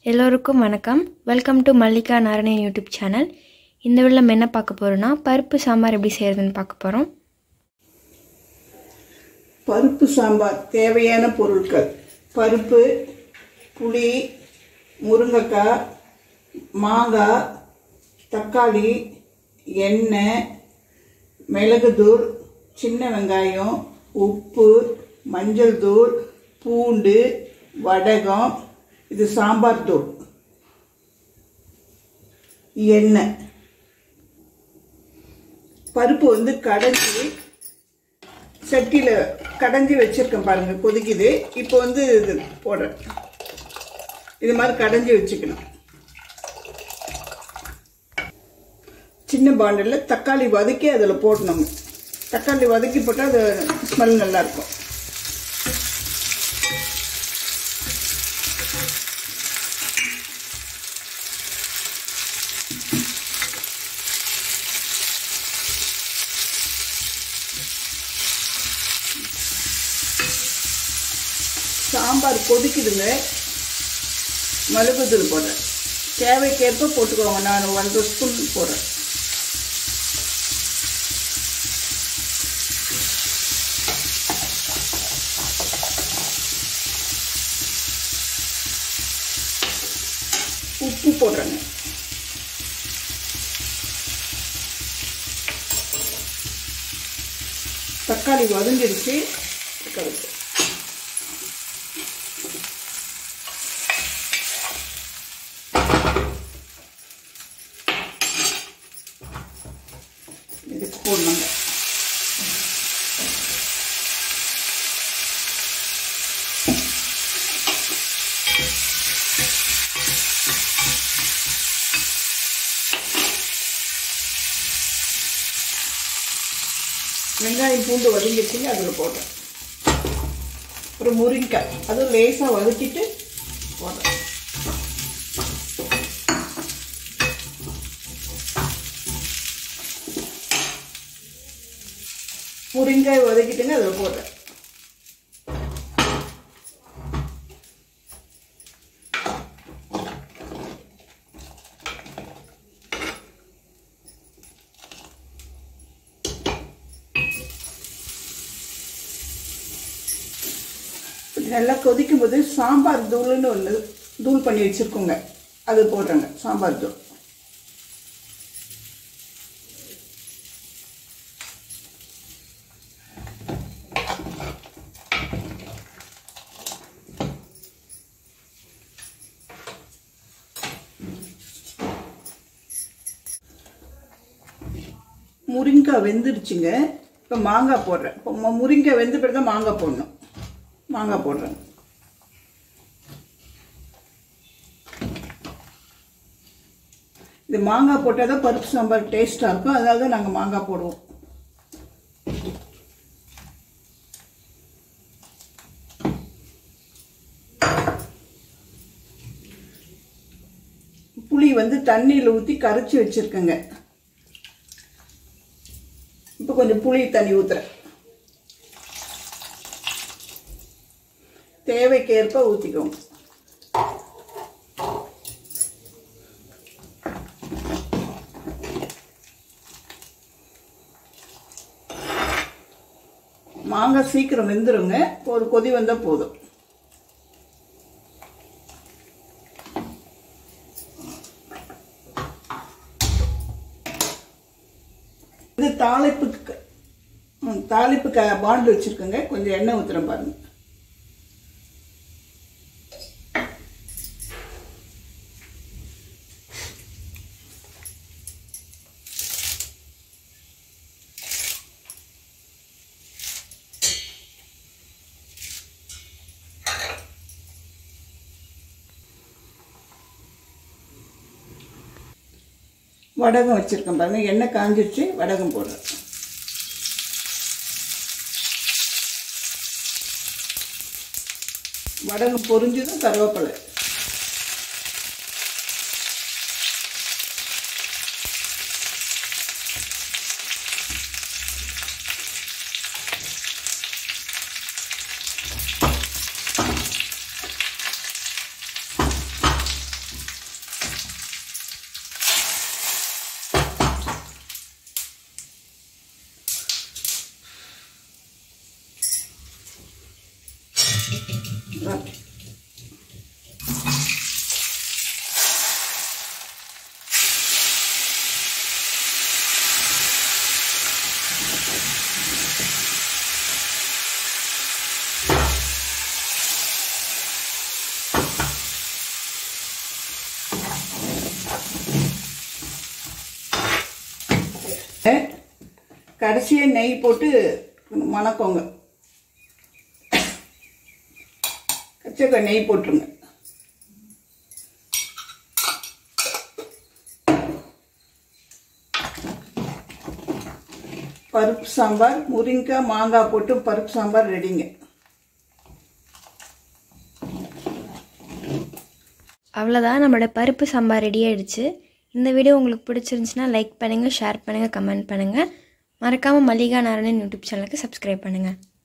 எல்லோருக்கும் வணக்கம் welcome to Mallika Narayanan YouTube channel இந்த வீடியோவில் நம்ம என்ன பார்க்க போகிறோம்னா பருப்பு சாம்பார் எப்படி செய்கிறதுன்னு பார்க்க போகிறோம் பருப்பு சாம்பார் தேவையான பொருட்கள் பருப்பு புளி முருங்கைக்காய் மாங்காய் தக்காளி எண்ணெய் மிளகுத்தூள் சின்ன வெங்காயம் உப்பு மஞ்சள் தூள் பூண்டு வடகம் இது சாம்பார் தூள் எண்ணெய் பருப்பு வந்து கடைஞ்சி சட்டியில் கடைஞ்சி வச்சிருக்கேன் பாருங்க கொதிக்குது இப்போ வந்து இது போடுறேன் இது மாதிரி கடைஞ்சி வச்சுக்கணும் சின்ன பாண்டில் தக்காளி வதக்கி அதில் போடணும் தக்காளி வதக்கி போட்டால் அது ஸ்மெல் நல்லா இருக்கும் சாம்பார் கொதிக்குதுங்க மிளகுத்தூள் போடுறேன் தேவைக்கேற்ப போட்டுக்கோங்க நான் ஒன்றரை ஸ்பூன் போடுறேன் உப்பு போடுறேங்க தக்காளி வதங்கிடுச்சு தக்காளி இதுக்கு போடணுங்க வெங்காயம் பூண்டு வதங்கிடுச்சுங்க அதில் போடுறேன் அப்புறம் முருங்கைக்காய் அதுவும் லேசாக வதக்கிட்டு போடுறேன் முருங்காய் வதக்கிட்டுங்க அதில் போடுறேன் நல்லா கொதிக்கும் போது சாம்பார் தூள்னு ஒன்று தூள் பண்ணி வச்சுருக்கோங்க அது போடுறேங்க சாம்பார் தூள் முருங்காய் வெந்துருச்சுங்க இப்போ மாங்காய் போடுறேன் இப்போ மு- முருங்காய் வெந்த பிறகு தான் மாங்காய் போடணும் மாங்காய் போடுறேன் இது மாங்காய் போட்டால் தான் பருப்பு சாம்பார் டேஸ்ட்டாக இருக்கும் அதனால தான் நாங்கள் மாங்காய் போடுவோம் புளி வந்து தண்ணியில் ஊற்றி கரைச்சி வச்சுருக்கேங்க இப்போ கொஞ்சம் புளி தண்ணி ஊற்றுறேன் தேவைக்கேற்ப ஊற்றிக்கோங்க மாங்காய் சீக்கிரம் வெந்துருங்க ஒரு கொதி வந்தால் போதும் இது தாளிப்புக்கு ம், தாளிப்புக்கு பாண்டு வச்சுருக்கோங்க கொஞ்சம் எண்ணெய் ஊற்றுறேன் பாருங்க வடகம் வச்சுருக்கேன் பாருங்க எண்ணெய் காஞ்சிடுச்சு வடகம் போடுறேன் வடகம் பொரிஞ்சதும் கருவேப்பிலை கடைசியாக நெய் போட்டு மணக்கோங்க கச்சக்க நெய் போட்டுருங்க பருப்பு சாம்பார் முருங்கைக்காய் மாங்காய் போட்டு பருப்பு சாம்பார் ரெடிங்க அவ்வளோதான் நம்மளோட பருப்பு சாம்பார் ரெடி ஆயிடுச்சு இந்த வீடியோ உங்களுக்கு பிடிச்சிருந்துச்சுன்னா லைக் பண்ணுங்கள் ஷேர் பண்ணுங்கள் கமெண்ட் பண்ணுங்கள் மறக்காமல் மல்லிகா நாராயணன் யூடியூப் சேனலுக்கு சப்ஸ்கிரைப் பண்ணுங்கள்